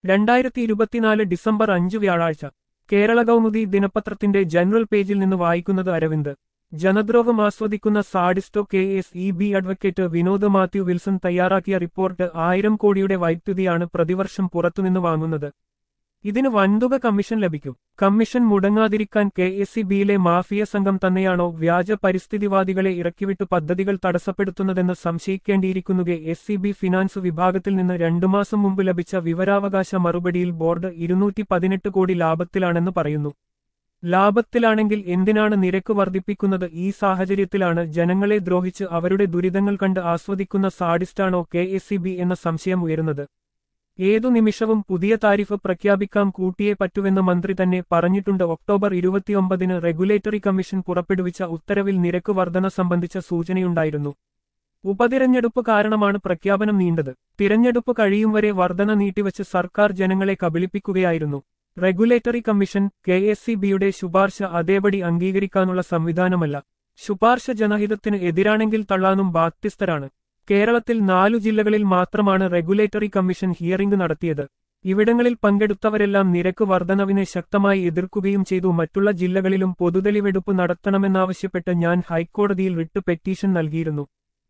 രണ്ടായിരത്തി ഇരുപത്തിനാല് ഡിസംബർ അഞ്ച് വ്യാഴാഴ്ച കേരള കൗമുദി ദിനപത്രത്തിന്റെ ജനറൽ പേജിൽ നിന്ന് വായിക്കുന്നത് അരവിന്ദ് ജനദ്രോഹം ആസ്വദിക്കുന്ന സാഡിസ്റ്റോ K S E B advocate Vinod Mathew Wilson തയ്യാറാക്കിയ റിപ്പോർട്ട് ആയിരം കോടിയുടെ വൈദ്യുതിയാണ് പ്രതിവർഷം പുറത്തുനിന്ന് വാങ്ങുന്നത് ഇതിന് വൻതുക കമ്മീഷൻ ലഭിക്കും കമ്മീഷൻ മുടങ്ങാതിരിക്കാൻ കെ എസ് സി ബിയിലെ മാഫിയ സംഘം തന്നെയാണോ വ്യാജ പരിസ്ഥിതിവാദികളെ ഇറക്കിവിട്ട് പദ്ധതികൾ തടസ്സപ്പെടുത്തുന്നതെന്ന് സംശയിക്കേണ്ടിയിരിക്കുന്നുകെ എസ് സി ബി ഫിനാൻസ് വിഭാഗത്തിൽ നിന്ന് രണ്ടു മാസം മുമ്പ് ലഭിച്ച വിവരാവകാശ മറുപടിയിൽ ബോർഡ് ഇരുന്നൂറ്റി പതിനെട്ട് കോടി ലാഭത്തിലാണെന്ന് പറയുന്നു ലാഭത്തിലാണെങ്കിൽ എന്തിനാണ് നിരക്ക് വർദ്ധിപ്പിക്കുന്നത് ഈ സാഹചര്യത്തിലാണ് ജനങ്ങളെ ദ്രോഹിച്ച് അവരുടെ ദുരിതങ്ങൾ കണ്ട് ആസ്വദിക്കുന്ന സാഡിസ്റ്റാണോ കെ എസ് സി ബി എന്ന സംശയം ഉയരുന്നത് ഏതു നിമിഷവും പുതിയ താരിഫ് പ്രഖ്യാപിക്കാം കൂട്ടിയേ പറ്റുവെന്ന് മന്ത്രി തന്നെ പറഞ്ഞിട്ടുണ്ട് ഒക്ടോബർ ഇരുപത്തിയൊമ്പതിന് റെഗുലേറ്ററി കമ്മീഷൻ പുറപ്പെടുവിച്ച ഉത്തരവിൽ നിരക്ക് വർധന സംബന്ധിച്ച സൂചനയുണ്ടായിരുന്നു ഉപതിരഞ്ഞെടുപ്പ് കാരണമാണ് പ്രഖ്യാപനം നീണ്ടത് തിരഞ്ഞെടുപ്പ് കഴിയും വരെ വർധന നീട്ടിവച്ച് സർക്കാർ ജനങ്ങളെ കബളിപ്പിക്കുകയായിരുന്നു regulatory commission K S C ബിയുടെ ശുപാർശ അതേപടി അംഗീകരിക്കാനുള്ള സംവിധാനമല്ല ശുപാർശ ജനഹിതത്തിന് എതിരാണെങ്കിൽ തള്ളാനും ബാധ്യസ്ഥരാണ് കേരളത്തിൽ നാലു ജില്ലകളിൽ മാത്രമാണ് റെഗുലേറ്ററി കമ്മീഷൻ ഹിയറിംഗ് നടത്തിയത് ഇവിടങ്ങളിൽ പങ്കെടുത്തവരെല്ലാം നിരക്ക് വർധനവിനെ ശക്തമായി എതിർക്കുകയും ചെയ്തു മറ്റുള്ള ജില്ലകളിലും പൊതുതെളിവെടുപ്പ് നടത്തണമെന്നാവശ്യപ്പെട്ട് ഞാൻ ഹൈക്കോടതിയിൽ റിട്ട് പെറ്റീഷൻ നൽകിയിരുന്നു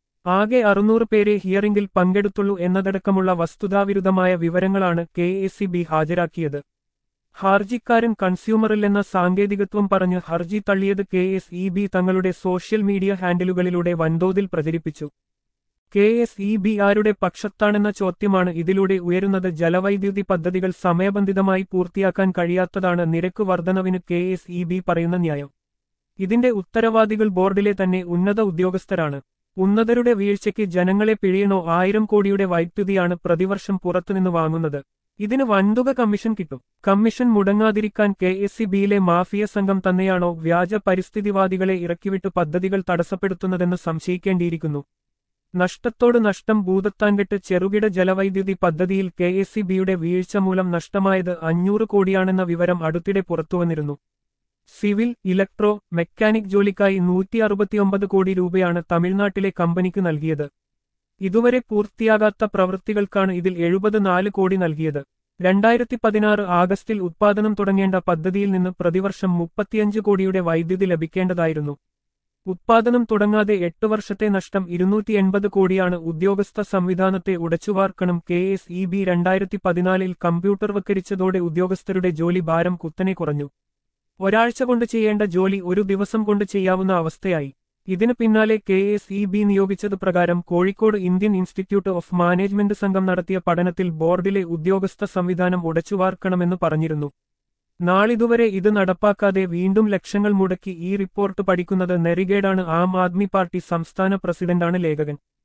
ആകെ അറുന്നൂറ് പേരെ ഹിയറിംഗിൽ പങ്കെടുത്തുള്ളൂ എന്നതടക്കമുള്ള വസ്തുതാവിരുദ്ധമായ വിവരങ്ങളാണ് കെ എസ് സി ബി ഹാജരാക്കിയത് ഹർജിക്കാരൻ കൺസ്യൂമറില്ലെന്ന സാങ്കേതികത്വം പറഞ്ഞ് ഹർജി തള്ളിയത് കെ എസ് ഇ ബി തങ്ങളുടെ സോഷ്യൽ മീഡിയ ഹാൻഡിലുകളിലൂടെ വൻതോതിൽ പ്രചരിപ്പിച്ചു കെ എസ് ഇ ബി ആരുടെ പക്ഷത്താണെന്ന ചോദ്യമാണ് ഇതിലൂടെ ഉയരുന്നത് ജലവൈദ്യുതി പദ്ധതികൾ സമയബന്ധിതമായി പൂർത്തിയാക്കാൻ കഴിയാത്തതാണ് നിരക്ക് വർധനവിന് കെ എസ് ഇ ബി പറയുന്ന ന്യായം ഇതിന്റെ ഉത്തരവാദികൾ ബോർഡിലെ തന്നെ ഉന്നത ഉദ്യോഗസ്ഥരാണ് ഉന്നതരുടെ വീഴ്ചയ്ക്ക് ജനങ്ങളെ പിഴിയണോ ആയിരം കോടിയുടെ വൈദ്യുതിയാണ് പ്രതിവർഷം പുറത്തുനിന്ന് വാങ്ങുന്നത് ഇതിന് വൻതുക കമ്മീഷൻ കിട്ടും കമ്മീഷൻ മുടങ്ങാതിരിക്കാൻ കെ എസ് സി ബിയിലെ മാഫിയ സംഘം തന്നെയാണോ വ്യാജ പരിസ്ഥിതിവാദികളെ ഇറക്കിവിട്ട് പദ്ധതികൾ തടസ്സപ്പെടുത്തുന്നതെന്ന് സംശയിക്കേണ്ടിയിരിക്കുന്നു നഷ്ടത്തോട് നഷ്ടം ഭൂതത്താൻകെട്ട് ചെറുകിട ജലവൈദ്യുതി പദ്ധതിയിൽ കെ എസ് സി ബിയുടെ വീഴ്ച മൂലം നഷ്ടമായത് അഞ്ഞൂറ് കോടിയാണെന്ന വിവരം അടുത്തിടെ പുറത്തുവന്നിരുന്നു സിവിൽ ഇലക്ട്രോ മെക്കാനിക് ജോലിക്കായി നൂറ്റി അറുപത്തിയൊമ്പത് കോടി രൂപയാണ് തമിഴ്നാട്ടിലെ കമ്പനിക്ക് നൽകിയത് ഇതുവരെ പൂർത്തിയാകാത്ത പ്രവൃത്തികൾക്കാണ് ഇതിൽ എഴുപത് നാല് കോടി നൽകിയത് രണ്ടായിരത്തി പതിനാറ് ആഗസ്റ്റിൽ ഉത്പാദനം തുടങ്ങേണ്ട പദ്ധതിയിൽ നിന്ന് പ്രതിവർഷം മുപ്പത്തിയഞ്ച് കോടിയുടെ വൈദ്യുതി ലഭിക്കേണ്ടതായിരുന്നു ഉത്പാദനം തുടങ്ങാതെ എട്ട് വർഷത്തെ നഷ്ടം ഇരുന്നൂറ്റി എൺപത് കോടിയാണ് ഉദ്യോഗസ്ഥ സംവിധാനത്തെ ഉടച്ചുവാർക്കണം കെ എസ് ഇ ബി രണ്ടായിരത്തി പതിനാലിൽ കമ്പ്യൂട്ടർവൽക്കരിച്ചതോടെ ഉദ്യോഗസ്ഥരുടെ ജോലി ഭാരം കുത്തനെ കുറഞ്ഞു ഒരാഴ്ച കൊണ്ട് ചെയ്യേണ്ട ജോലി ഒരു ദിവസം കൊണ്ട് ചെയ്യാവുന്ന അവസ്ഥയായി ഇതിനു പിന്നാലെ കെ എസ് ഇ ബി നിയോഗിച്ചത് പ്രകാരം Kozhikode Indian institute of management സംഘം നടത്തിയ പഠനത്തിൽ ബോർഡിലെ ഉദ്യോഗസ്ഥ സംവിധാനം ഉടച്ചുവാർക്കണമെന്ന് പറഞ്ഞിരുന്നു നാളിതുവരെ ഇത് നടപ്പാക്കാതെ വീണ്ടും ലക്ഷങ്ങൾ മുടക്കി ഈ റിപ്പോർട്ട് പഠിക്കുന്നത് നെറിഗേഡാണ് ആം ആദ്മി പാർട്ടി സംസ്ഥാന പ്രസിഡന്റാണ് ലേഖകൻ